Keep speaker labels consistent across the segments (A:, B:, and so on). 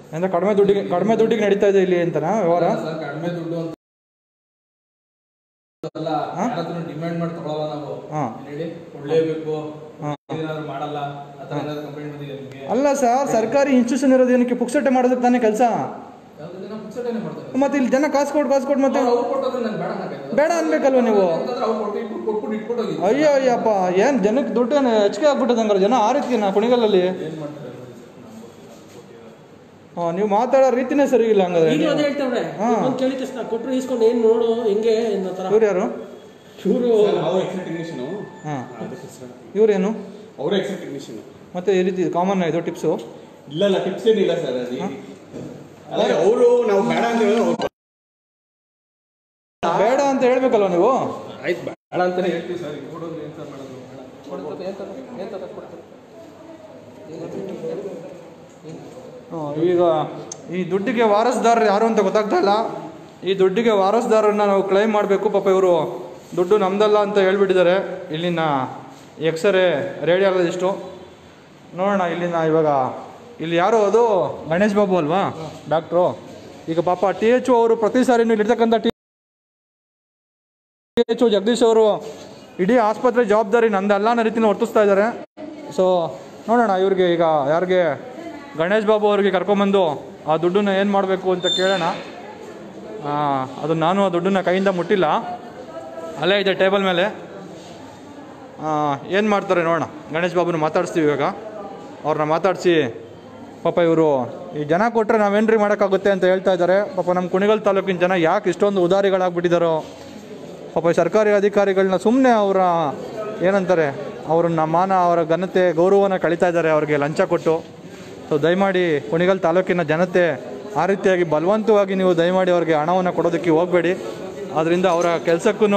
A: ಅಂದರೆ ಕಡಿಮೆ ದುಡ್ಡಿಗೆ ಕಡಿಮೆ ದುಡ್ಡಿಗೆ ನಡೀತಾ ಇದೆ ಇಲ್ಲಿ ಅಂತನಾ ವ್ಯವಹಾರ
B: ಸರ್ ಕಡಿಮೆ ದುಡ್ಡು ಅಂತ ಅಲ್ಲ ಯಾರತ್ರ ಡಿಮ್ಯಾಂಡ್ ಮಾಡಿ ತಗೊಳಲ್ಲ ನಾವು
A: ಹಾಂ
B: ಹೇಳಿ ಕೊಡ್ಲೇಬೇಕು
A: ಹಾಂ.
B: ಏನಾದ್ರು ಮಾಡಲ್ಲ ಆ ಥರ ಏನಾದ್ರು ಕಂಪ್ಲೇಂಟ್ ಬಂದಿದೆ ನಿಮಗೆ
A: ಅಲ್ಲ ಸರ್ ಸರ್ಕಾರಿ ಇನ್ಸ್ಟಿಟ್ಯೂಷನ್ ಇರೋದು ಏನಕ್ಕೆ ಪುಕ್ಸಟ್ಟೆ ಮಾಡೋದಕ್ಕೆ ತಾನೇ ಕೆಲಸ
B: ಯಾವ್ದು ದಿನ ಪುಕ್ಸಟೇನೆ ಮಾಡ್ತಾರೆ
A: ಮತ್ತೆ ಇಲ್ಲಿ ಜನ ಕಾಸು ಕೊಟ್ಟು ಕಾಸು ಕೊಟ್ಟು ಮತ್ತೆ
B: ಅವ್ರು ಕೊಟ್ಟೋದ್ರೆ ನಾನು ಬೇಡ ಅನ್ನಕ್ಕಾಗಲ್ಲ.
A: ಬೇಡ ಅನ್ಬೇಕಲ್ವ ನೀವು
B: ಅಂತಂದ್ರೆ ಅವ್ರು ಕೊಟ್ಟು ಇಟ್ಬಿಟ್ಟು ಕೊಟ್ಬಿಟ್ಟು ಇಟ್ಬಿಟ್ಟು ಹೋಗಿ
A: ಅಯ್ಯೋ ಅಯ್ಯಪ್ಪ ಏನು ಜನಕ್ಕೆ ದುಡ್ಡು ಏನು ಹೆಚ್ಚಿಗೆ ಆಗ್ಬಿಟ್ಟದ ಹಂಗಾರೆ ಜನ ಆ ರೀತಿ ನಾ ಕುಣಿಗಲ್ಲಲ್ಲಿ
B: ಏನ್ ಮಾಡ್ತಾರೆ
A: ಹಾಂ ನೀವು ಮಾತಾಡೋ ರೀತಿನೇ ಸರಿ ಇಲ್ಲ ಹಂಗಾದ್ರೆ
C: ಈಗಲೂ ಅದೇ ಹೇಳ್ತಾವ್ರೆ
A: ಹಾ.
C: ಒಂದು ಕೇಳಿದ ತಕ್ಷಣ ಕೊಟ್ಟರು ಇಸ್ಕೊಂಡು ಏನು ನೋಡು ಹೆಂಗೆ ಅನ್ನೋ ಥರ
A: ಇವ್ರು ಯಾರು
C: ಇವರು
D: ಅವ್ರು ಎಕ್ಸ್ಟ್ರಾ ಟೆಕ್ನಿಷಿಯನು
A: ಹಾಂ ಇವ್ರೇನು
D: ಅವರು ಎಕ್ಸ್ಟ್ರಾ ಟೆಕ್ನಿಷಿಯನು
A: ಮತ್ತೆ ಈ ರೀತಿ ಕಾಮನ್ ಇದು ಟಿಪ್ಸು
D: ಇಲ್ಲ ಇಲ್ಲ ಟಿಪ್ಸ್ ಏನಿಲ್ಲ ಸರ್ ಅದು ಅದೇ ಅವರು ನಾವು ಬೇಡ ಅಂತ ಹೇಳಿದ್ರೆ ಅವ್ರು
A: ಬೇಡ ಅಂತ ಹೇಳ್ಬೇಕಲ್ವ ನೀವು
D: ಆಯ್ತು ಬೇಡ ಅಂತಾನೆ ಹೇಳ್ತೀವಿ ಸರ್
B: ಕೊಡೋದು ಏನ್ ಸರ್ ಮಾಡೋದು ಬೇಡ. ಕೊಡ್ತಾರೆ ಏನ್ ತರ ಏನ್ ತರ ಕೊಡ್ತಾರೆ
A: ಹ್ಮ್, ಈಗ ಈ ದುಡ್ಡಿಗೆ ವಾರಸ್ದಾರರು ಯಾರು ಅಂತ ಗೊತ್ತಾಗ್ತಾ ಇಲ್ಲ ಈ ದುಡ್ಡಿಗೆ ವಾರಸ್ದಾರರನ್ನ ನಾವು ಕ್ಲೈಮ್ ಮಾಡಬೇಕು ಪಾಪ ಇವರು ದುಡ್ಡು ನಮ್ದಲ್ಲ ಅಂತ ಹೇಳ್ಬಿಟ್ಟಿದ್ದಾರೆ ಇಲ್ಲಿನ ಎಕ್ಸ್ರೇ ರೇಡಿಯಾಲಜಿಸ್ಟು ನೋಡೋಣ ಇಲ್ಲಿನ ಇವಾಗ ಇಲ್ಲಿ ಯಾರು ಅದು ಗಣೇಶ್ ಬಾಬು ಅಲ್ವಾ ಡಾಕ್ಟ್ರು ಈಗ ಪಾಪ ಟಿ ಎಚ್ ಅವರು ಪ್ರತಿ ಸಾರಿನೂ ಇಲ್ಲಿರ್ತಕ್ಕಂಥ ಟಿ ಎಚ್ ಜಗದೀಶ್ ಅವರು ಇಡೀ ಆಸ್ಪತ್ರೆ ಜವಾಬ್ದಾರಿ ನಂದಲ್ಲ ಅನ್ನೋ ರೀತಿನ ವರ್ತಿಸ್ತಾ ಇದ್ದಾರೆ ಸೊ ನೋಡೋಣ ಇವ್ರಿಗೆ ಈಗ ಯಾರಿಗೆ ಗಣೇಶ್ ಬಾಬು ಅವ್ರಿಗೆ ಕರ್ಕೊಂಬಂದು ಆ ದುಡ್ಡನ್ನ ಏನು ಮಾಡಬೇಕು ಅಂತ ಕೇಳೋಣ ಆ, ಅದು ನಾನು ಆ ದುಡ್ಡನ್ನ ಕೈಯಿಂದ ಮುಟ್ಟಿಲ್ಲ ಅಲ್ಲೇ ಇದೆ ಟೇಬಲ್ ಮೇಲೆ ಏನು ಮಾಡ್ತಾರೆ ನೋಡೋಣ ಗಣೇಶ್ ಬಾಬುನ ಮಾತಾಡಿಸ್ತೀವಿ ಇವಾಗ ಅವ್ರನ್ನ ಮಾತಾಡಿಸಿ ಪಾಪ ಇವರು ಈ ಜನ ಕೊಟ್ಟರೆ ನಾವೇನ್ರಿ ಮಾಡೋಕ್ಕಾಗುತ್ತೆ ಅಂತ ಹೇಳ್ತಾ ಇದ್ದಾರೆ ಪಾಪ ನಮ್ಮ ಕುಣಿಗಲ್ ತಾಲೂಕಿನ ಜನ ಯಾಕೆ ಇಷ್ಟೊಂದು ಉದಾರಿಗಳಾಗ್ಬಿಟ್ಟಿದ್ದಾರೋ ಪಾಪ ಈ ಸರ್ಕಾರಿ ಅಧಿಕಾರಿಗಳನ್ನ ಸುಮ್ಮನೆ ಅವರ ಏನಂತಾರೆ ಅವ್ರನ್ನ ಮಾನ ಅವರ ಘನತೆ ಗೌರವನ ಕಳೀತಾ ಇದ್ದಾರೆ ಅವ್ರಿಗೆ ಲಂಚ ಕೊಟ್ಟು ಸೊ ದಯಮಾಡಿ ಕುಣಿಗಲ್ ತಾಲೂಕಿನ ಜನತೆ ಆ ರೀತಿಯಾಗಿ ಬಲವಂತವಾಗಿ ನೀವು ದಯಮಾಡಿ ಅವ್ರಿಗೆ ಹಣವನ್ನು ಕೊಡೋದಕ್ಕೆ ಹೋಗಬೇಡಿ ಅದರಿಂದ ಅವರ ಕೆಲಸಕ್ಕೂ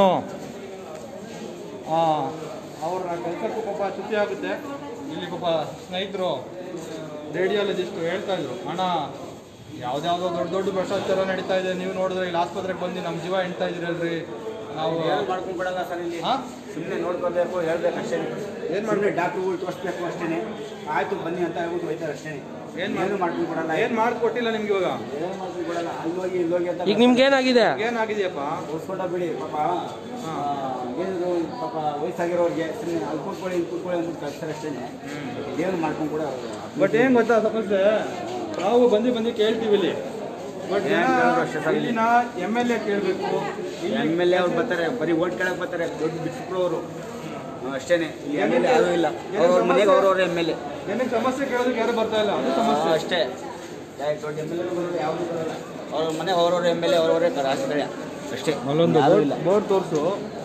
A: ಅವ್ರ ಕೆಲಸಕ್ಕೂ ಪಾಪ ಚ್ಯುತಿ ಆಗುತ್ತೆ ಇಲ್ಲಿ ಪಾಪ ಸ್ನೇಹಿತರು ರೇಡಿಯಾಲಜಿಸ್ಟು ಹೇಳ್ತಾ ಇದ್ರು ಹಣ ಯಾವ್ದ್ಯಾವ್ದೋ ದೊಡ್ಡ ದೊಡ್ಡ ಭ್ರಷ್ಟಾಚಾರ ನಡೀತಾ ಇದೆ ನೀವು ನೋಡಿದ್ರೆ ಇಲ್ಲಿ ಆಸ್ಪತ್ರೆಗೆ ಬಂದು ನಮ್ಮ ಜೀವ ಎಣ್ತಾ ಇದ್ರಲ್ರಿ ನಾವು
E: ಮಾಡ್ಕೊಂಡು ಕೊಡಲ್ಲ ಸರ್ ಇಲ್ಲಿ
A: ಹಾಂ
E: ಸುಮ್ಮನೆ ನೋಡ್ಕೋಬೇಕು ಹೇಳ್ಬೇಕು ಅಷ್ಟೇ ಏನು ಮಾಡಬೇಕು ಡಾಕ್ಟ್ರುಗಳು ತೋರಿಸ್ಬೇಕು ಅಷ್ಟೇ ಆಯ್ತು ಬನ್ನಿ ಅಂತ ಹೇಳ್ಬಿಟ್ಟು ಹೋಯ್ತಾರೆ ಅಷ್ಟೇ
A: ಏನ್
E: ಏನು ಮಾಡ್ಕೊಂಡು ಕೊಡಲ್ಲ
A: ಏನು ಮಾಡಿಕೊಟ್ಟಿಲ್ಲ ನಿಮ್ಗೆ ಇವಾಗ
E: ಏನು ಮಾಡ್ಕೊಂಡು ಕೊಡಲ್ಲ ಅಲ್ಲಿ ಹೋಗಿ ಇಲ್ಲಿ ಹೋಗಿ ಅಂತ
C: ಈಗ ನಿಮ್ಗೆ ಏನಾಗಿದೆ
A: ಏನಾಗಿದೆಯಪ್ಪ
E: ತೋರಿಸ್ಕೊಂಡ ಬಿಡಿ ಪಾಪ ಆ, ಏನಿದ್ರು ಪಾಪ ವಯಸ್ಸಾಗಿರೋರಿಗೆ ಸುಮ್ಮನೆ ಅಲ್ಲಿ ಕೂತ್ಕೊಳ್ಳಿ ಇಲ್ಲಿ ಕೂತ್ಕೊಳ್ಳಿ ಅಂದ್ಬಿಟ್ಟು ಕಳ್ಸ್ತಾರೆ ಅಷ್ಟೇ ಏನು ಮಾಡ್ಕೊಂಡು ಕೂಡ
A: ಬಟ್ ಏನ್ ಗೊತ್ತಾ ಸಮಸ್ಯೆ ನಾವು ಬಂದು ಬಂದು ಕೇಳ್ತೀವಿ ಇಲ್ಲಿ ಬಟ್
E: ಏನ್ ಕೇಳಿದ್ರು ಅಷ್ಟೇ ಸರ್ ಇಲ್ಲಿ.
A: ಇಲ್ಲಿನ ಎಮ್ ಎಲ್ ಎ ಕೇಳಬೇಕು
E: ಎಮ್ ಎಲ್ ಎ ಅವ್ರು ಬರ್ತಾರೆ ಬರೀ ಓಟ್ ಕೇಳಕ್ ಬರ್ತಾರೆ ದೊಡ್ಡ ಬಿಟ್ಬಿಟ್ರು ಅವರು ಅಷ್ಟೇನೆ ಎಮ್ ಎಲ್ ಎ ಯಾರೂ ಇಲ್ಲ ಅವ್ರವ್ರ ಮನೆಗೆ ಅವ್ರವ್ರ ಎಮ್ ಎಲ್ ಎ
A: ಏನಕ್ಕೆ ಸಮಸ್ಯೆ ಕೇಳೋದಕ್ಕೆ ಯಾರು ಬರ್ತಾ ಇಲ್ಲ ಅದು ಸಮಸ್ಯೆ
E: ಅಷ್ಟೇ ಯಾಕೆ ದೊಡ್ಡ ಎಮ್ ಎಲ್ ಎ ಬರೋದು ಯಾವುದು ಬರೋಲ್ಲ ಅವ್ರ ಮನೆ ಅವ್ರವ್ರ ಎಮ್ ಎಲ್ ಎ ಅವ್ರವರೇ ರಾಜಕಾರಣ ಅಷ್ಟೇ
A: ಅಲ್ಲೊಂದು
E: ಯಾರೂ ಇಲ್ಲ
A: ಬೋರ್ಡ್ ತೋರಿಸು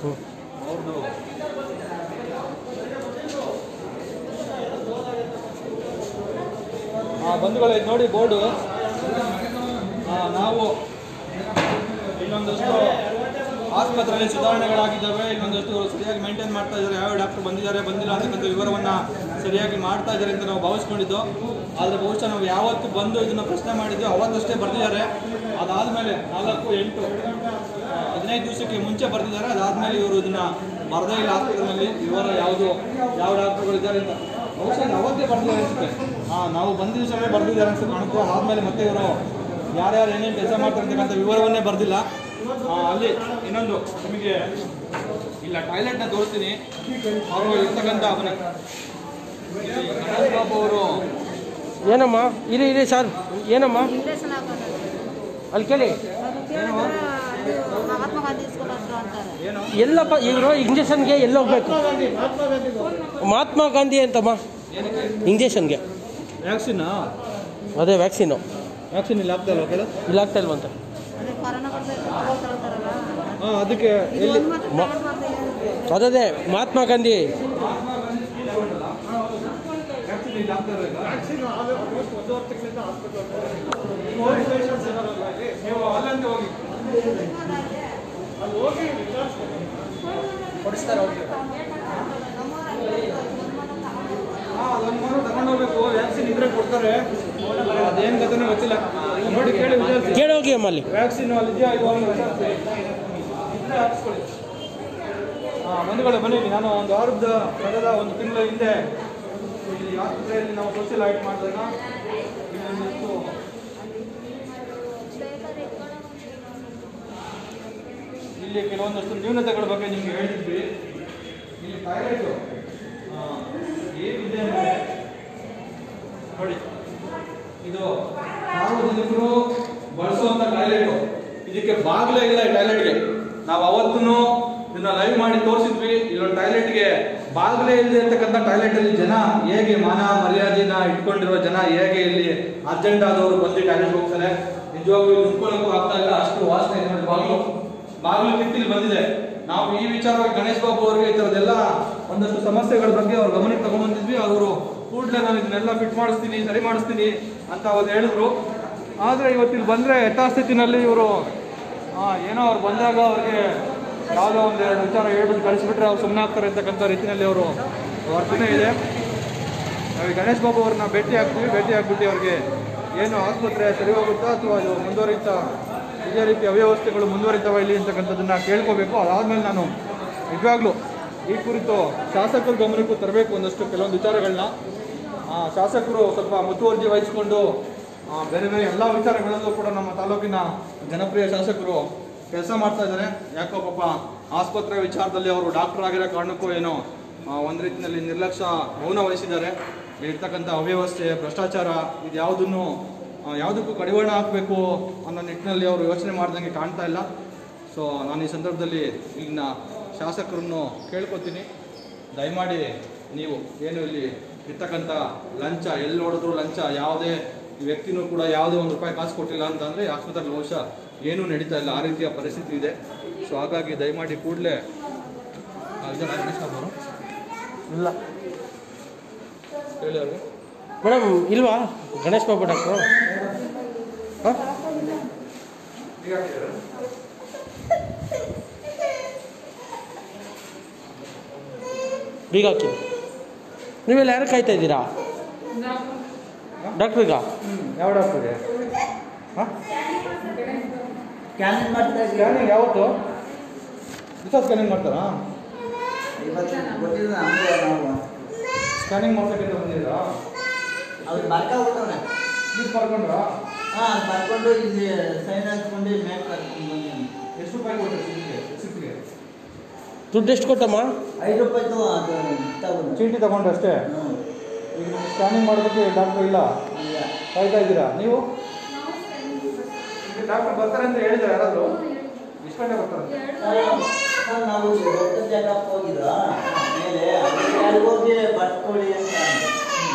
A: ಹಾಂ ಬಂಧುಗಳೇ ಇದು ನೋಡಿ ಬೋರ್ಡು ನಾವು ಇಲ್ಲೊಂದಷ್ಟು ಆಸ್ಪತ್ರೆಯಲ್ಲಿ ಸುಧಾರಣೆಗಳಾಗಿದ್ದಾವೆ ಇಲ್ಲೊಂದಷ್ಟು ಸರಿಯಾಗಿ ಮೇಂಟೈನ್ ಮಾಡ್ತಾ ಇದ್ದಾರೆ ಯಾವ ಡಾಕ್ಟರ್ ಬಂದಿದ್ದಾರೆ ಬಂದಿಲ್ಲ ಅಂತಕ್ಕಂಥ ವಿವರವನ್ನು ಸರಿಯಾಗಿ ಮಾಡ್ತಾ ಇದ್ದಾರೆ ಅಂತ ನಾವು ಭಾವಿಸ್ಕೊಂಡಿದ್ದು ಆದರೆ ಬಹುಶಃ ನಾವು ಯಾವತ್ತು ಬಂದು ಇದನ್ನು ಪ್ರಶ್ನೆ ಮಾಡಿದ್ದು ಅವತ್ತಷ್ಟೇ ಬರೆದಿದ್ದಾರೆ ಅದಾದಮೇಲೆ ನಾಲ್ಕು ಎಂಟು ಆ, ಹದಿನೈದು ದಿವಸಕ್ಕೆ ಮುಂಚೆ ಬರೆದಿದ್ದಾರೆ ಅದಾದಮೇಲೆ ಇವರು ಇದನ್ನು ಬರದೇ ಇಲ್ಲ ಆಸ್ಪತ್ರೆಯಲ್ಲಿ ವಿವರ ಯಾವುದು ಯಾವ ಡಾಕ್ಟರ್ಗಳು ಇದ್ದಾರೆ ಅಂತ ಬಹುಶಃ ಅವತ್ತೇ ಬರ್ದಿದ್ದಾರೆ ಅನ್ಸುತ್ತೆ ಹಾಂ ನಾವು ಬಂದ ದಿವಸವೇ ಬರೆದಿದ್ದಾರೆ ಅನ್ಸುತ್ತೆ ಕಾಣುತ್ತೆ ಅದಾದಮೇಲೆ ಮತ್ತೆ ಇವರು ಯಾರ್ಯಾರು ಏನೇನು ಕೆಲಸ ಮಾಡ್ತಾರೆ ಅಂತಕ್ಕಂಥ ವಿವರವನ್ನೇ ಬರೆದಿಲ್ಲ ಅಲ್ಲಿ ಇನ್ನೊಂದು ನಿಮಗೆ ಇಲ್ಲ ಟಾಯ್ಲೆಟ್ನ ತೋರಿಸ್ತೀನಿ ಅವರು ಇರ್ತಕ್ಕಂಥ ಅವನ ಬಾಬು ಅವರು
C: ಏನಮ್ಮ ಇರಿ ಇರಿ ಸರ್ ಏನಮ್ಮ
F: ಇಂಜೆಕ್ಷನ್ ಹಾಕೋದು
C: ಅಲ್ಲಿ ಕೇಳಿ
F: ಅದು ಮಹಾತ್ಮ ಗಾಂಧಿ ಸ್ಕೂಲ್ ಹತ್ರ ಅಂತಾರೆ
C: ಎಲ್ಲಪ್ಪ ಇವರು ಇಂಜೆಕ್ಷನ್ಗೆ ಎಲ್ಲಿ ಹೋಗ್ಬೇಕು ಮಹಾತ್ಮ ಗಾಂಧಿ ಅಂತಮ್ಮ ಇಂಜೆಕ್ಷನ್ಗೆ
A: ವ್ಯಾಕ್ಸಿನಾ
C: ಅದೇ ವ್ಯಾಕ್ಸಿನು
A: ವ್ಯಾಕ್ಸಿನ್ ಇಲ್ಲಿ ಆಗ್ತಾ ಇಲ್ವಾ ಕೇಳು
C: ಇಲ್ಲ ಆಗ್ತಾ ಇಲ್ವಂತೆ
F: ಅದೇ ಕೊರೋನಾ ಬಂದಾಗ ತಗೊಳ್ತಾರಲ್ಲ
A: ಹಾಂ ಅದಕ್ಕೆ ಎಲ್ಲಿ
F: ಒಂದು ಮಾತ್ರ ತಗೊಳ್ಬಾರ್ದು
C: ಅದೇ ಮಹಾತ್ಮ ಗಾಂಧಿ
A: ವ್ಯಾಕ್ಸಿನ್ ಇಲ್ಲಿ ಆಗ್ತಾ ಇರೋದು ನೀವು ಅಲ್ಲಂತೆ ಹೋಗಿ ಅಲ್ಲಿ ಹೋಗಿ ಕೊಡಿಸ್ತಾರೆ ಅವ್ರಿಗೆ ಹಾಂ ಅದೊಂದು ಮೂರು ತಗೊಂಡು ಹೋಗ್ಬೇಕು ವ್ಯಾಕ್ಸಿನ್ ಇದ್ರೆ ಕೊಡ್ತಾರೆ ಅದೇನು ಕಥೆನೂ ಗೊತ್ತಿಲ್ಲ ನೋಡಿ ಕೇಳಿ ವಿಚಾರಿಸಿ
C: ಕೇಳೋಗಿ ಅಮ್ಮ ಅಲ್ಲಿ
A: ವ್ಯಾಕ್ಸಿನ್ ಅಲ್ಲಿ ಇದೆಯಾ ಇಲ್ವಾ ಅಂತ ವಿಚಾರಿಸಿ ಇದ್ರೆ ಹಾಕ್ಸ್ಕೊಳ್ಳಿ ಹಾಂ ಬಂಧುಗಳೇ ಬನ್ನಿ ನಾನು ಒಂದು ವಾರದ ಕಳೆದ ಒಂದು ತಿಂಗಳ ಹಿಂದೆ ಇಲ್ಲಿ ಆಸ್ಪತ್ರೆಯಲ್ಲಿ ನಾವು ಸೋಷಿಯಲ್ ಆಕ್ಟ್ ಮಾಡಿದಾಗ ಇಲ್ಲೊಂದಿಷ್ಟು ಇಲ್ಲಿ ಕೆಲವೊಂದಷ್ಟು ನ್ಯೂನತೆಗಳ ಬಗ್ಗೆ ನಿಮ್ಗೆ ಹೇಳಿದ್ವಿ ಇಲ್ಲಿ ಟಾಯ್ಲೆಟು ಏನಿದೆ ಅಂದರೆ ನೋಡಿ ಇದು ಸಾರ್ವಜನಿಕರು ಬಳಸುವಂತ ಟಾಯ್ಲೆಟ್ ಇದಕ್ಕೆ ಬಾಗಿಲೇ ಇಲ್ಲ ಈ ಟಾಯ್ಲೆಟ್ಗೆ ನಾವು ಅವತ್ತೂ ಇದನ್ನ ಲೈವ್ ಮಾಡಿ ತೋರಿಸಿದ್ವಿ ಇಲ್ಲೊಂದು ಟಾಯ್ಲೆಟ್ಗೆ ಬಾಗಿಲೇ ಇಲ್ಲದೆ ಇರ್ತಕ್ಕಂಥ ಟಾಯ್ಲೆಟ್ ಅಲ್ಲಿ ಜನ ಹೇಗೆ ಮಾನ ಮರ್ಯಾದೆನ ಇಟ್ಕೊಂಡಿರೋ ಜನ ಹೇಗೆ ಇಲ್ಲಿ ಅರ್ಜೆಂಟ್ ಆದವರು ಬಂದು ಟಾಯ್ಲೆಟ್ ಹೋಗ್ತಾರೆ ನಿಜವಾಗ್ಲೂ ಇಲ್ಲಿ ನಿಂತ್ಕೊಳ್ಳೋಕ್ಕೂ ಆಗ್ತಾ ಇಲ್ಲ ಅಷ್ಟು ವಾಸನೆ ಇದೆ ನೋಡಿ ಬಾಗಿಲು ಬಾಗಿಲು ಕಿತ್ತಿಲಿ ಬಂದಿದೆ ನಾವು ಈ ವಿಚಾರವಾಗಿ ಗಣೇಶ್ ಬಾಬು ಅವರಿಗೆ ಈ ಥರದ್ದೆಲ್ಲ ಒಂದಷ್ಟು ಸಮಸ್ಯೆಗಳ ಬಗ್ಗೆ ಅವ್ರ ಗಮನಕ್ಕೆ ತಗೊಂಡ್ಬಂದಿದ್ವಿ ಅವರು ಕೂಡಲೇ ನಾನು ಇದನ್ನೆಲ್ಲ ಫಿಟ್ ಮಾಡಿಸ್ತೀನಿ ಸರಿ ಮಾಡಿಸ್ತೀನಿ ಅಂತ ಅವ್ರು ಹೇಳಿದ್ರು ಆದರೆ ಇವತ್ತಿಲ್ಲಿ ಬಂದರೆ ಯಥಾಸ್ಥಿತಿನಲ್ಲಿ ಇವರು ಏನೋ ಅವ್ರು ಬಂದಾಗ ಅವ್ರಿಗೆ ಯಾವುದೋ ಒಂದು ಎರಡು ವಿಚಾರ ಹೇಳ್ಬಿಟ್ಟು ಕಳಿಸ್ಬಿಟ್ರೆ ಅವ್ರು ಸುಮ್ಮನೆ ಆಗ್ತಾರೆ ಅಂತಕ್ಕಂಥ ರೀತಿಯಲ್ಲಿ ಅವರು ವರ್ತನೆ ಇದೆ ನಾವು ಈ ಗಣೇಶ್ ಬಾಬು ಅವ್ರನ್ನ ಭೇಟಿ ಆಗ್ತೀವಿ ಭೇಟಿ ಆಗ್ಬಿಟ್ಟು ಅವ್ರಿಗೆ ಏನು ಆಸ್ಪತ್ರೆ ಸರಿ ಹೋಗುತ್ತಾ ಅಥವಾ ಅದು ಮುಂದುವರಿತಾ ಇದೇ ರೀತಿ ಅವ್ಯವಸ್ಥೆಗಳು ಮುಂದುವರಿತಾವ ಇಲ್ಲಿ ಅಂತಕ್ಕಂಥದ್ದನ್ನ ಕೇಳ್ಕೋಬೇಕು ಅದಾದ್ಮೇಲೆ ನಾನು ನಿಜವಾಗ್ಲೂ ಈ ಕುರಿತು ಶಾಸಕರ ಗಮನಕ್ಕೂ ತರಬೇಕು ಒಂದಷ್ಟು ಕೆಲವೊಂದು ವಿಚಾರಗಳನ್ನ ಆ, ಶಾಸಕರು ಸ್ವಲ್ಪ ಮುತುವರ್ಜಿ ವಹಿಸಿಕೊಂಡು ಆ, ಬೇರೆ ಬೇರೆ ಎಲ್ಲ ವಿಚಾರಗಳಲ್ಲೂ ಕೂಡ ನಮ್ಮ ತಾಲೂಕಿನ ಜನಪ್ರಿಯ ಶಾಸಕರು ಕೆಲಸ ಮಾಡ್ತಾ ಇದ್ದಾರೆ ಯಾಕೋ ಪಾಪ ಆಸ್ಪತ್ರೆ ವಿಚಾರದಲ್ಲಿ ಅವರು ಡಾಕ್ಟರ್ ಆಗಿರೋ ಕಾರಣಕ್ಕೂ ಏನೋ ಆ, ಒಂದು ರೀತಿಯಲ್ಲಿ ನಿರ್ಲಕ್ಷ್ಯ ಮೌನ ವಹಿಸಿದ್ದಾರೆ ಇರ್ತಕ್ಕಂಥ ಅವ್ಯವಸ್ಥೆ ಭ್ರಷ್ಟಾಚಾರ ಇದು ಯಾವುದನ್ನು ಯಾವುದಕ್ಕೂ ಕಡಿವಾಣ ಹಾಕಬೇಕು ಅನ್ನೋ ನಿಟ್ಟಿನಲ್ಲಿ ಅವರು ಯೋಚನೆ ಮಾಡ್ದಂಗೆ ಕಾಣ್ತಾ ಇಲ್ಲ ಸೊ ನಾನು ಈ ಸಂದರ್ಭದಲ್ಲಿ ಇಲ್ಲಿನ ಶಾಸಕರನ್ನು ಕೇಳ್ಕೊತೀನಿ ದಯಮಾಡಿ ನೀವು ಏನು ಇಲ್ಲಿ ಇರ್ತಕ್ಕಂಥ ಲಂಚ ಎಲ್ಲಿ ನೋಡಿದ್ರು ಲಂಚ ಯಾವುದೇ ವ್ಯಕ್ತಿನೂ ಕೂಡ ಯಾವುದೇ ಒಂದು ರೂಪಾಯಿ ಕಾಸು ಕೊಟ್ಟಿಲ್ಲ ಅಂತಂದರೆ ಆಸ್ಪತ್ರೆಯಲ್ಲಿ ಬಹುಶಃ ಏನೂ ನಡೀತಾ ಇಲ್ಲ ಆ ರೀತಿಯ ಪರಿಸ್ಥಿತಿ ಇದೆ ಸೊ ಹಾಗಾಗಿ ದಯಮಾಡಿ ಕೂಡಲೇ ಗಣೇಶ್ ಬಾಬು ಅವರು
C: ಇಲ್ಲ
A: ಹೇಳಿ ಅವ್ರಿಗೆ
C: ಮೇಡಮ್ ಇಲ್ವಾ ಗಣೇಶ್ ಬಾಬು ಡಾಕ್ಟ್ರು ಹಾಂ ಬೀಗ ಹಾಕಿ ನೀವೆಲ್ಲ ಯಾರು ಕಾಯ್ತಾ ಇದ್ದೀರಾ ಡಾಕ್ಟ್ರಿಗ
A: ಯಾವ ಡಾಕ್ಟ್ರಿಗೆ ಹಾಂ
E: ಸ್ಕ್ಯಾನಿಂಗ್ ಮಾಡ್ತಾ ಇದ್ದೀವಿ
A: ಸ್ಕ್ಯಾನಿಂಗ್ ಯಾವತ್ತು ದಿವಸ ಸ್ಕ್ಯಾನಿಂಗ್ ಮಾಡ್ತಾರಾ
E: ಇವತ್ತು ಗೊತ್ತಿಲ್ಲ ನಮಗೆ ನಾವು
A: ಸ್ಕ್ಯಾನಿಂಗ್ ಮಾಡ್ಸೋಕ್ಕಿಂತ ಬಂದಿದ್ದೀರಾ
E: ಅವ್ರು ಬರ್ಕೊಂಡ್ಬಿಟ್ಟವ್ರೆ
A: ನೀವು ಬರ್ಕೊಂಡ್ರಾ
E: ಹಾಂ ಬರ್ಕೊಂಡು ಇಲ್ಲಿ ಸೈನ್ ಹಾಕ್ಕೊಂಡು ಮೇಲೆ ಕರ್ಕೊಂಡು ಬಂದಿದ್ದೀನಿ
A: ಎಷ್ಟು ರೂಪಾಯಿ ಕೊಟ್ಟರೆ ಸಿಪ್ಪಿಗೆ ಸಿಪ್ಪಿಗೆ
C: ದುಡ್ಡು ಎಷ್ಟು ಕೊಟ್ಟಮ್ಮ
E: ಐದು ರೂಪಾಯಿದು ಅದು ತಗೊಂಡು
A: ಚೀಟಿ ತಗೊಂಡ್ರೆ ಅಷ್ಟೇ
E: ಹ್ಞೂ
A: ಈಗ ನೀವು ಸ್ಕ್ಯಾನಿಂಗ್ ಮಾಡೋದಕ್ಕೆ ಡಾಕ್ಟ್ರು ಇಲ್ಲ
E: ಇಲ್ಲ
A: ಕಾಯ್ತಾ ಇದ್ದೀರಾ ನೀವು ಡಾಕ್ಟರ್ ಬರ್ತಾರೆ ಅಂತ ಹೇಳಿದ್ರೆ ಯಾರಾದ್ರು ಎಷ್ಟು ಗಂಟೆ ಬರ್ತಾರೆ
E: ಸರ್, ನಾವು ಡಾಕ್ಟರ್ ಚೆಕಪ್ ಹೋಗಿದ್ರಾ ಮೇಲೆ ಅಲ್ಲಿ ಹೋಗಿ ಬರ್ಕೊಳ್ಳಿ ಅಂತ ಅಂದ್ರು.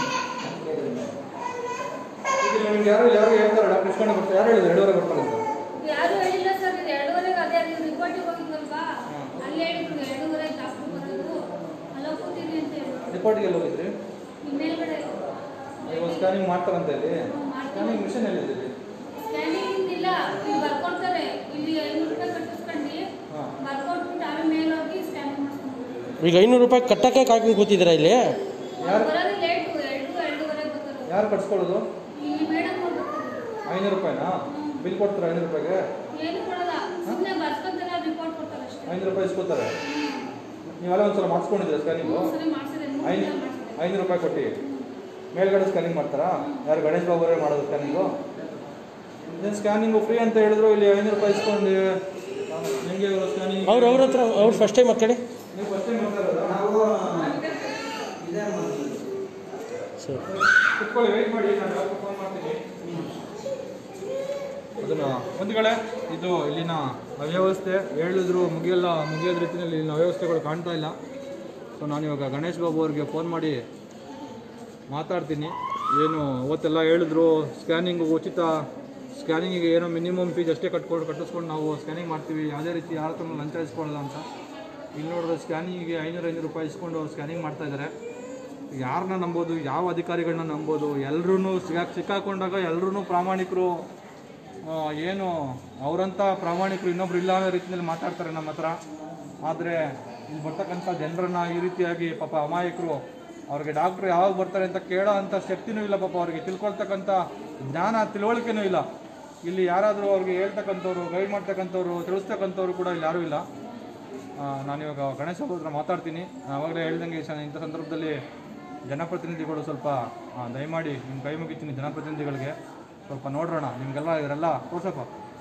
A: ಈಗ ನಿಮ್ಗೆ ಯಾರು ಯಾರು ಹೇಳ್ತಾರೆ ಡಾಕ್ಟರ್ ಎಷ್ಟು ಗಂಟೆ ಬರ್ತಾರೆ ಯಾರು ಹೇಳಿದ್ರು ಎರಡೂವರೆ ಬರ್ತಾರೆ ಅಂತ
F: ಯಾರು ಹೇಳಿಲ್ಲ ಸರ್ ಇದು ಎರಡೂವರೆಗೆ ಅದೇ ನೀವು ರಿಪೋರ್ಟಿಗೆ ಹೋಗಿದ್ವಲ್ವಾ ಅಲ್ಲಿ ಹೇಳಿದ್ರು ಎರಡೂವರೆ ಡಾಕ್ಟ್ರು ಬರೋದು ಅಲ್ಲೋ ಕೂತೀನಿ ಅಂತ ಹೇಳಿದ್ರು
A: ರಿಪೋರ್ಟಿಗೆ ಎಲ್ಲಿ ಹೋಗಿದ್ರಿ
F: ನಿಮ್ಮ ಮೇಲ್ಗಡೆ
A: ಇವಾಗ ಸ್ಕ್ಯಾನಿಂಗ್ ಮಾಡ್ತಾರಂತ ಇಲ್ಲಿ
F: ಮಾಡ್ತಾರೆ.
A: ಸ್ಕ್ಯಾನಿಂಗ್ ಮಿಷನ್ ಎಲ್ಲಿದೆ ಇಲ್ಲಿ
F: ಸ್ಕ್ಯಾನಿಂಗ್ ಇಲ್ಲ ಇಲ್ಲಿ ಬರ್ಕೊಡ್ತಾರೆ ಇಲ್ಲಿ ಐನೂರು ರೂಪಾಯಿ ಕಟ್ಟಿಸ್ಕೊಂಡು
A: ಹಾ.
F: ಬರ್ಕೊಟ್ಬಿಟ್ಟು ಆಮೇಲೆ ಮೇಲೆ ಹೋಗಿ ಸ್ಕ್ಯಾನಿಂಗ್ ಮಾಡಿಸ್ಕೊಂಡು
C: ಈಗ ಐನೂರು ರೂಪಾಯಿ ಕಟ್ಟಕ್ಕೆ ಕಾಯ್ಕೊಂಡು ಕೂತಿದ್ದೀರಾ ಇಲ್ಲಿ
A: ಯಾರು
F: ಬರೋದು ಲೇಟು ಎರಡು ಎರಡೂವರೆ ಬರ್ತಾರೆ
A: ಯಾರು ಕಟ್ಸ್ಕೊಳ್ಳೋದು
F: ಇಲ್ಲಿ ಮೇಡಮ್ ಬರ್ತಾರೆ
A: ಐನೂರು ರೂಪಾಯಿನಾ ಬಿಲ್ ಕೊಡ್ತಾರೆ ಐನೂರು ರೂಪಾಯಿಗೆ
F: ಏನು ಕೊಡಲ್ಲ ಸುಮ್ಮನೆ ಬರ್ಸ್ಕೊಂತಾರೆ ರಿಪೋರ್ಟ್ ಕೊಡ್ತಾರೆ ಅಷ್ಟೇ
A: ಐನೂರು ರೂಪಾಯಿ ಇಸ್ಕೋತಾರೆ ನೀವೆಲ್ಲ ಒಂದ್ಸಲ ಮಾಡಿಸ್ಕೊಂಡಿದ್ದೀರಾ ಸ್ಕ್ಯಾನಿಂಗು
F: ಮೂರು ಸರಿ ಮಾಡಿಸಿದೆ ಮೂರು
A: ಐನು
F: ಸಲ ಮಾಡಿಸಿದೆ
A: ಐನೂರು ರೂಪಾಯಿ ಕೊಟ್ಟು ಮೇಲ್ಗಡೆ ಸ್ಕ್ಯಾನಿಂಗ್ ಮಾಡ್ತಾರಾ ಯಾರು ಗಣೇಶ್ ಬಾಬು ಅವರೇ ಮಾಡೋದು ಸ್ಕ್ಯಾನಿಂಗು ಏನು ಸ್ಕ್ಯಾನಿಂಗು ಫ್ರೀ ಅಂತ ಹೇಳಿದ್ರು ಇಲ್ಲಿ ಐನೂರು ರೂಪಾಯಿ ಇಸ್ಕೊಂಡು ನಿಮಗೆ ಇವರು ಸ್ಕ್ಯಾನಿಂಗ್
C: ಅವ್ರು ಅವ್ರ ಹತ್ರ ಅವ್ರು ಫಸ್ಟ್ ಟೈಮ್ ಮಕ್ಕಳೇ
A: ನೀವು ಫಸ್ಟ್ ಟೈಮ್ ಮಾಡ್ತಾ ಇರೋದಾ
E: ನಾವು ಇದೇ ಮಾಡ್ತೀವಿ
C: ಸರಿ
A: ಕುತ್ಕೊಳ್ಳಿ ವೆಯ್ಟ್ ಮಾಡಿ ನಾನು ಡಾಕ್ಟರ್ ಫೋನ್ ಮಾಡ್ತೀನಿ ಅದನ್ನು ಒಂದುಗಳೇ ಇದು ಇಲ್ಲಿನ ಅವ್ಯವಸ್ಥೆ ಹೇಳಿದ್ರು ಮುಗಿಯಲ್ಲ ಮುಗಿಯೋದ ರೀತಿಯಲ್ಲಿ ಇಲ್ಲಿನ ಅವ್ಯವಸ್ಥೆಗಳು ಕಾಣ್ತಾ ಇಲ್ಲ ಸೊ ನಾನಿವಾಗ ಗಣೇಶ್ ಬಾಬು ಅವ್ರಿಗೆ ಫೋನ್ ಮಾಡಿ ಮಾತಾಡ್ತೀನಿ ಏನು ಅವತ್ತೆಲ್ಲ ಹೇಳಿದ್ರು ಸ್ಕ್ಯಾನಿಂಗ್ ಉಚಿತ ಸ್ಕ್ಯಾನಿಂಗಿಗೆ ಏನೋ ಮಿನಿಮಮ್ ಫೀಸ್ ಅಷ್ಟೇ ಕಟ್ಕೊಂಡು ಕಟ್ಟಿಸ್ಕೊಂಡು ನಾವು ಸ್ಕ್ಯಾನಿಂಗ್ ಮಾಡ್ತೀವಿ ಯಾವುದೇ ರೀತಿ ಯಾರ ಹತ್ರ ಲಂಚ ಇಸ್ಕೊಳ್ಳಲ್ಲ ಅಂತ ಇಲ್ಲಿ ನೋಡಿದ್ರೆ ಸ್ಕ್ಯಾನಿಂಗಿಗೆ ಐನೂರು ಐನೂರು ರೂಪಾಯಿ ಇಸ್ಕೊಂಡು ಅವ್ರು ಸ್ಕ್ಯಾನಿಂಗ್ ಮಾಡ್ತಾ ಇದ್ದಾರೆ ಯಾರನ್ನ ನಂಬೋದು ಯಾವ ಅಧಿಕಾರಿಗಳನ್ನ ನಂಬೋದು ಎಲ್ಲರೂ ಸಿಗಾಕ್ ಸಿಕ್ಕಾಕೊಂಡಾಗ ಎಲ್ಲರೂ ಪ್ರಾಮಾಣಿಕರು ಆ, ಏನು ಅವರಂಥ ಪ್ರಾಮಾಣಿಕರು ಇನ್ನೊಬ್ರು ಇಲ್ಲ ಅನ್ನೋ ರೀತಿಯಲ್ಲಿ ಮಾತಾಡ್ತಾರೆ ನಮ್ಮ ಹತ್ರ ಆದರೆ ಇಲ್ಲಿ ಬರ್ತಕ್ಕಂಥ ಜನರನ್ನ ಈ ರೀತಿಯಾಗಿ ಪಾಪ ಅಮಾಯಕರು ಅವ್ರಿಗೆ ಡಾಕ್ಟ್ರು ಯಾವಾಗ ಬರ್ತಾರೆ ಅಂತ ಕೇಳೋ ಅಂಥ ಶಕ್ತಿನೂ ಇಲ್ಲ ಪಾಪ ಅವ್ರಿಗೆ ತಿಳ್ಕೊಳ್ತಕ್ಕಂಥ ಜ್ಞಾನ ತಿಳುವಳಿಕೆನೂ ಇಲ್ಲ ಇಲ್ಲಿ ಯಾರಾದರೂ ಅವ್ರಿಗೆ ಹೇಳ್ತಕ್ಕಂಥವ್ರು ಗೈಡ್ ಮಾಡ್ತಕ್ಕಂಥವ್ರು ತಿಳಿಸ್ತಕ್ಕಂಥವ್ರು ಕೂಡ ಇಲ್ಲಿ ಯಾರೂ ಇಲ್ಲ ಆ, ನಾನಿವಾಗ ಗಣೇಶ ಅವ್ರ ಹತ್ರ ಮಾತಾಡ್ತೀನಿ ಆವಾಗಲೇ ಹೇಳ್ದಂಗೆ ಈ ಸ- ಇಂಥ ಸಂದರ್ಭದಲ್ಲಿ ಜನಪ್ರತಿನಿಧಿಗಳು ಸ್ವಲ್ಪ ಆ, ದಯಮಾಡಿ ನಿಮ್ಮ ಕೈ ಮುಗಿತೀನಿ ಜನಪ್ರತಿನಿಧಿಗಳಿಗೆ ಸ್ವಲ್ಪ ನೋಡ್ರೋಣ ನಿಮಗೆಲ್ಲ ಇವರೆಲ್ಲ ತೋರ್ಸಪ್ಪ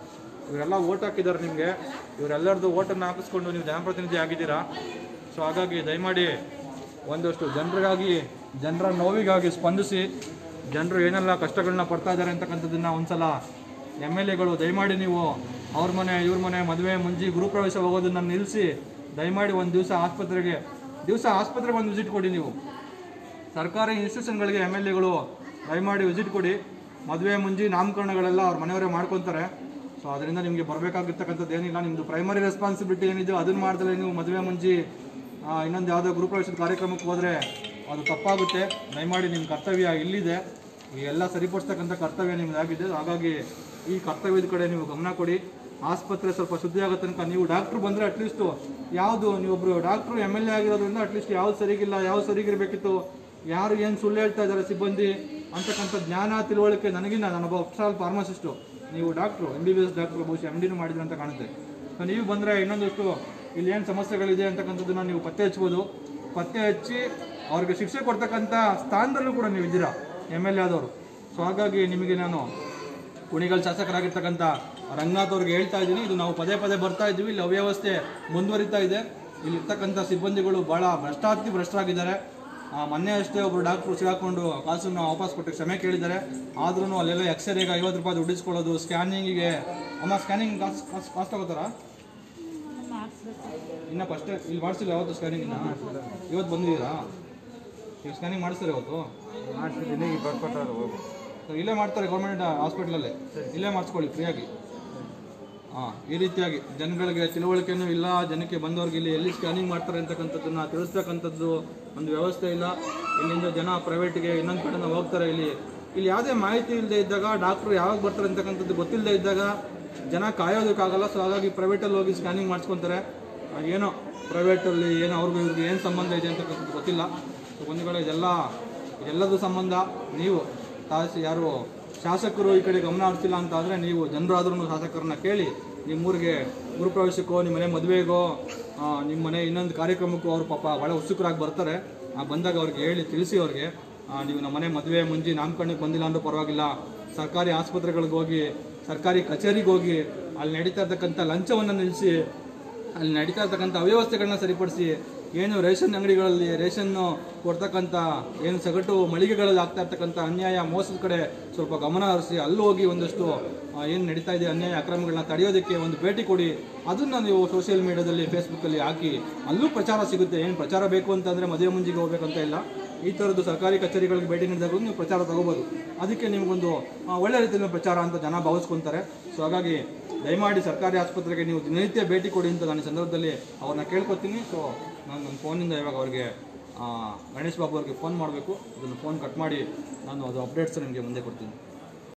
A: ಇವರೆಲ್ಲ ಓಟ್ ಹಾಕಿದ್ದಾರೆ ನಿಮಗೆ ಇವರೆಲ್ಲರದ್ದು ಓಟನ್ನು ಹಾಕಿಸ್ಕೊಂಡು ನೀವು ಜನಪ್ರತಿನಿಧಿ ಆಗಿದ್ದೀರಾ ಸೊ ಹಾಗಾಗಿ ದಯಮಾಡಿ ಒಂದಷ್ಟು ಜನರಿಗಾಗಿ ಜನರ ನೋವಿಗಾಗಿ ಸ್ಪಂದಿಸಿ ಜನರು ಏನೆಲ್ಲ ಕಷ್ಟಗಳನ್ನ ಪಡ್ತಾ ಇದ್ದಾರೆ ಅಂತಕ್ಕಂಥದ್ದನ್ನ ಒಂದ್ಸಲ ಎಮ್ ಎಲ್ ಎಗಳು ದಯಮಾಡಿ ನೀವು ಅವ್ರ ಮನೆ ಇವ್ರ ಮನೆ ಮದುವೆ ಮುಂಜಿ ಗೃಹಪ್ರವೇಶ ಹೋಗೋದನ್ನ ನಿಲ್ಲಿಸಿ ದಯಮಾಡಿ ಒಂದು ದಿವಸ ಆಸ್ಪತ್ರೆಗೆ ದಿವಸ ಆಸ್ಪತ್ರೆಗೆ ಒಂದು ವಿಸಿಟ್ ಕೊಡಿ ನೀವು ಸರ್ಕಾರಿ ಇನ್ಸ್ಟಿಟ್ಯೂಷನ್ಗಳಿಗೆ ಎಮ್ ಎಲ್ ಎಗಳು ದಯಮಾಡಿ ವಿಸಿಟ್ ಕೊಡಿ ಮದುವೆ ಮುಂಜಿ ನಾಮಕರಣಗಳೆಲ್ಲ ಅವ್ರ ಮನೆಯವರೇ ಮಾಡ್ಕೊತಾರೆ ಸೊ ಅದರಿಂದ ನಿಮಗೆ ಬರಬೇಕಾಗಿರ್ತಕ್ಕಂಥದ್ದು ಏನಿಲ್ಲ ನಿಮ್ಮದು ಪ್ರೈಮರಿ ರೆಸ್ಪಾನ್ಸಿಬಿಲಿಟಿ ಏನಿದೆಯೋ ಅದನ್ನು ಮಾಡ್ದಲೇ ನೀವು ಮದುವೆ ಮುಂಜಿ ಆ, ಇನ್ನೊಂದು ಯಾವುದೋ ಗೃಹಪ್ರವೇಶದ ಕಾರ್ಯಕ್ರಮಕ್ಕೆ ಹೋದರೆ ಅದು ತಪ್ಪಾಗುತ್ತೆ ದಯಮಾಡಿ ನಿಮ್ಮ ಕರ್ತವ್ಯ ಇಲ್ಲಿದೆ ಈ ಎಲ್ಲ ಸರಿಪಡಿಸ್ತಕ್ಕಂಥ ಕರ್ತವ್ಯ ನಿಮ್ಮದಾಗಿದೆ ಹಾಗಾಗಿ ಈ ಕರ್ತವ್ಯದ ಕಡೆ ನೀವು ಗಮನ ಕೊಡಿ ಆಸ್ಪತ್ರೆ ಸ್ವಲ್ಪ ಶುದ್ಧಿ ಆಗೋ ತನಕ ನೀವು ಡಾಕ್ಟ್ರು ಬಂದರೆ ಅಟ್ಲೀಸ್ಟು ಯಾವುದು ನೀವೊಬ್ಬರು ಡಾಕ್ಟ್ರು ಎಮ್ ಎಲ್ ಎ ಆಗಿರೋದ್ರಿಂದ ಅಟ್ಲೀಸ್ಟ್ ಯಾವ್ದು ಸರಿಗಿಲ್ಲ ಯಾವ್ದು ಸರಿಗಿರಬೇಕಿತ್ತು ಯಾರು ಏನು ಸುಳ್ಳು ಹೇಳ್ತಾ ಇದ್ದಾರೆ ಸಿಬ್ಬಂದಿ ಅಂತಕ್ಕಂಥ ಜ್ಞಾನ ತಿಳುವಳಿಕೆ ನನಗಿನ್ನ ನಾನೊಬ್ಬ ಅಪ್ಸಾಲ್ ಫಾರ್ಮಸಿಸ್ಟು ನೀವು doctor M B B S doctor ಬಹುಶಃ ಎಮ್ ಡಿನೂ ಮಾಡಿದ್ರು ಅಂತ ಕಾಣುತ್ತೆ ಸೊ ನೀವು ಬಂದರೆ ಇನ್ನೊಂದಷ್ಟು ಇಲ್ಲಿ ಏನು ಸಮಸ್ಯೆಗಳಿದೆ ಅಂತಕ್ಕಂಥದ್ದನ್ನ ನೀವು ಪತ್ತೆ ಹಚ್ಬೋದು ಪತ್ತೆ ಹಚ್ಚಿ ಅವ್ರಿಗೆ ಶಿಕ್ಷೆ ಕೊಡ್ತಕ್ಕಂಥ ಸ್ಥಾನದಲ್ಲೂ ಕೂಡ ನೀವು ಇದ್ದೀರಾ ಎಮ್ ಎಲ್ ಎ ಆದವರು ಸೊ ಹಾಗಾಗಿ ನಿಮಗೆ ನಾನು ಕುಣಿಗಲ್ ಶಾಸಕರಾಗಿರ್ತಕ್ಕಂಥ ರಂಗನಾಥ್ ಅವ್ರಿಗೆ ಹೇಳ್ತಾ ಇದ್ದೀನಿ ಇದು ನಾವು ಪದೇ ಪದೇ ಬರ್ತಾ ಇದ್ದೀವಿ ಇಲ್ಲಿ ಅವ್ಯವಸ್ಥೆ ಮುಂದುವರಿತಾ ಇದೆ ಇಲ್ಲಿ ಇರ್ತಕ್ಕಂಥ ಸಿಬ್ಬಂದಿಗಳು ಭಾಳ ಭ್ರಷ್ಟಾತಿ ಭ್ರಷ್ಟರಾಗಿದ್ದಾರೆ ಆ, ಮೊನ್ನೆ ಅಷ್ಟೇ ಒಬ್ಬರು ಡಾಕ್ಟ್ರು ಸಿಗಾಕೊಂಡು ಕಾಸನ್ನು ವಾಪಸ್ ಕೊಟ್ಟು ಕ್ಷಮೆ ಕೇಳಿದ್ದಾರೆ ಆದ್ರೂ ಅಲ್ಲೆಲ್ಲ ಎಕ್ಸ್ರೇಗೆ ಐವತ್ತು ರೂಪಾಯಿ ದುಡ್ಡಿಸ್ಕೊಳ್ಳೋದು ಸ್ಕ್ಯಾನಿಂಗಿಗೆ ಅಮ್ಮ ಸ್ಕ್ಯಾನಿಂಗ್ ಕಾಸು ಕಾಸು ಕಾಸು ತಗೋತಾರಾ ಇನ್ನ ಫಸ್ಟ್ ಇಲ್ಲಿ ಮಾಡಿಸಿಲ್ಲ ಯಾವತ್ತು ಸ್ಕ್ಯಾನಿಂಗ್ ಇನ್ನ ಇವತ್ತು ಬಂದಿದ್ದೀರಾ ನೀವು ಸ್ಕ್ಯಾನಿಂಗ್ ಮಾಡಿಸ್ತಾರೆ ಇವತ್ತು
E: ಮಾಡಿಸಿದ್ದೀನಿ ಈಗ ಬರ್ಕೊಟ್ಟಾರೆ ಹೋಗು
A: ಸೊ ಇಲ್ಲೇ ಮಾಡ್ತಾರೆ ಗೌರ್ಮೆಂಟ್ ಹಾಸ್ಪಿಟ್ಲಲ್ಲೇ ಇಲ್ಲೇ ಮಾಡಿಸ್ಕೊಳ್ಳಿ ಫ್ರೀಯಾಗಿ ಹಾಂ ಈ ರೀತಿಯಾಗಿ ಜನಗಳಿಗೆ ತಿಳುವಳಿಕೆನೂ ಇಲ್ಲ ಜನಕ್ಕೆ ಬಂದವ್ರಿಗೆ ಇಲ್ಲಿ ಎಲ್ಲಿ ಸ್ಕ್ಯಾನಿಂಗ್ ಮಾಡ್ತಾರೆ ಅಂತಕ್ಕಂಥದ್ದನ್ನ ತಿಳಿಸ್ತಕ್ಕಂಥದ್ದು ಒಂದು ವ್ಯವಸ್ಥೆ ಇಲ್ಲ ಇಲ್ಲಿಂದ ಜನ ಪ್ರೈವೇಟ್ಗೆ ಇನ್ನೊಂದು ಕಡೆ ಹೋಗ್ತಾರೆ ಇಲ್ಲಿ ಇಲ್ಲಿ ಯಾವುದೇ ಮಾಹಿತಿ ಇಲ್ಲದೆ ಇದ್ದಾಗ ಡಾಕ್ಟ್ರು ಯಾವಾಗ ಬರ್ತಾರೆ ಅಂತಕ್ಕಂಥದ್ದು ಗೊತ್ತಿಲ್ಲದೆ ಇದ್ದಾಗ ಜನ ಕಾಯೋದಕ್ಕಾಗಲ್ಲ ಸೊ ಹಾಗಾಗಿ ಪ್ರೈವೇಟಲ್ಲಿ ಹೋಗಿ ಸ್ಕ್ಯಾನಿಂಗ್ ಮಾಡಿಸ್ಕೊತಾರೆ ಆ, ಏನೋ ಪ್ರೈವೇಟಲ್ಲಿ ಏನೋ ಅವ್ರಿಗೂ ಇವ್ರಿಗೆ ಏನು ಸಂಬಂಧ ಇದೆ ಅಂತಕ್ಕಂಥದ್ದು ಗೊತ್ತಿಲ್ಲ ಸೊ ಒಂದು ಕಡೆ ಇದೆಲ್ಲ ಇದೆಲ್ಲದೂ ಸಂಬಂಧ ನೀವು ತಾಸಿ ಯಾರು ಶಾಸಕರು ಈ ಕಡೆ ಗಮನ ಹರಿಸಿಲ್ಲ ಅಂತ ಆದರೆ ನೀವು ಜನರಾದ್ರೂ ಶಾಸಕರನ್ನ ಕೇಳಿ ನಿಮ್ಮೂರಿಗೆ ಗುರುಪ್ರವೇಶಕ್ಕೋ ನಿಮ್ಮ ಮನೆ ಮದುವೆಗೋ ನಿಮ್ಮ ಮನೆ ಇನ್ನೊಂದು ಕಾರ್ಯಕ್ರಮಕ್ಕೂ ಅವ್ರು ಪಾಪ ಭಾಳ ಉತ್ಸುಕರಾಗಿ ಬರ್ತಾರೆ ಆ ಬಂದಾಗ ಅವ್ರಿಗೆ ಹೇಳಿ ತಿಳಿಸಿ ಅವ್ರಿಗೆ ಆ, ನೀವು ನಮ್ಮ ಮನೆ ಮದುವೆ ಮುಂಜಿ ನಾಮಕರಣಕ್ಕೆ ಬಂದಿಲ್ಲ ಅಂದ್ರೂ ಪರವಾಗಿಲ್ಲ ಸರ್ಕಾರಿ ಆಸ್ಪತ್ರೆಗಳಿಗೆ ಹೋಗಿ ಸರ್ಕಾರಿ ಕಚೇರಿಗೆ ಹೋಗಿ ಅಲ್ಲಿ ನಡೀತಾ ಇರ್ತಕ್ಕಂಥ ಲಂಚವನ್ನು ನಿಲ್ಲಿಸಿ ಅಲ್ಲಿ ನಡೀತಾ ಇರ್ತಕ್ಕಂಥ ಅವ್ಯವಸ್ಥೆಗಳನ್ನ ಸರಿಪಡಿಸಿ ಏನು ರೇಷನ್ ಅಂಗಡಿಗಳಲ್ಲಿ ರೇಷನ್ ಕೊಡ್ತಕ್ಕಂಥ ಏನು ಸಗಟು ಮಳಿಗೆಗಳಲ್ಲಿ ಆಗ್ತಾ ಇರ್ತಕ್ಕಂಥ ಅನ್ಯಾಯ ಮೋಸದ ಕಡೆ ಸ್ವಲ್ಪ ಗಮನ ಹರಿಸಿ ಅಲ್ಲೂ ಹೋಗಿ ಒಂದಷ್ಟು ಏನು ನಡೀತಾ ಇದೆ ಅನ್ಯಾಯ ಅಕ್ರಮಗಳನ್ನ ತಡೆಯೋದಕ್ಕೆ ಒಂದು ಭೇಟಿ ಕೊಡಿ ಅದನ್ನು ನೀವು ಸೋಷಿಯಲ್ ಮೀಡಿಯಾದಲ್ಲಿ ಫೇಸ್ಬುಕ್ಕಲ್ಲಿ ಹಾಕಿ ಅಲ್ಲೂ ಪ್ರಚಾರ ಸಿಗುತ್ತೆ ಏನು ಪ್ರಚಾರ ಬೇಕು ಅಂತಂದರೆ ಮದುವೆ ಮುಂಜಿಗೆ ಹೋಗ್ಬೇಕಂತ ಇಲ್ಲ ಈ ಥರದ್ದು ಸರ್ಕಾರಿ ಕಚೇರಿಗಳಿಗೆ ಭೇಟಿ ನೀಡಿದಾಗಲೂ ನೀವು ಪ್ರಚಾರ ತಗೋಬೋದು ಅದಕ್ಕೆ ನಿಮಗೊಂದು ಆ, ಒಳ್ಳೆ ರೀತಿಯಲ್ಲಿ ಪ್ರಚಾರ ಅಂತ ಜನ ಭಾವಿಸ್ಕೊತಾರೆ ಸೊ ಹಾಗಾಗಿ ದಯಮಾಡಿ ಸರ್ಕಾರಿ ಆಸ್ಪತ್ರೆಗೆ ನೀವು ದಿನನಿತ್ಯ ಭೇಟಿ ಕೊಡಿ ಅಂತ ನಾನು ಈ ಸಂದರ್ಭದಲ್ಲಿ ಅವ್ರನ್ನ ಕೇಳ್ಕೊತೀನಿ ಸೊ ನಾನು ನನ್ನ ಫೋನಿಂದ ಇವಾಗ ಅವ್ರಿಗೆ ಆ, ಗಣೇಶ್ ಬಾಬು ಅವ್ರಿಗೆ ಫೋನ್ ಮಾಡಬೇಕು ಅದನ್ನು ಫೋನ್ ಕಟ್ ಮಾಡಿ ನಾನು ಅದು ಅಪ್ಡೇಟ್ಸ್ ನಿಮಗೆ ಮುಂದೆ ಕೊಡ್ತೀನಿ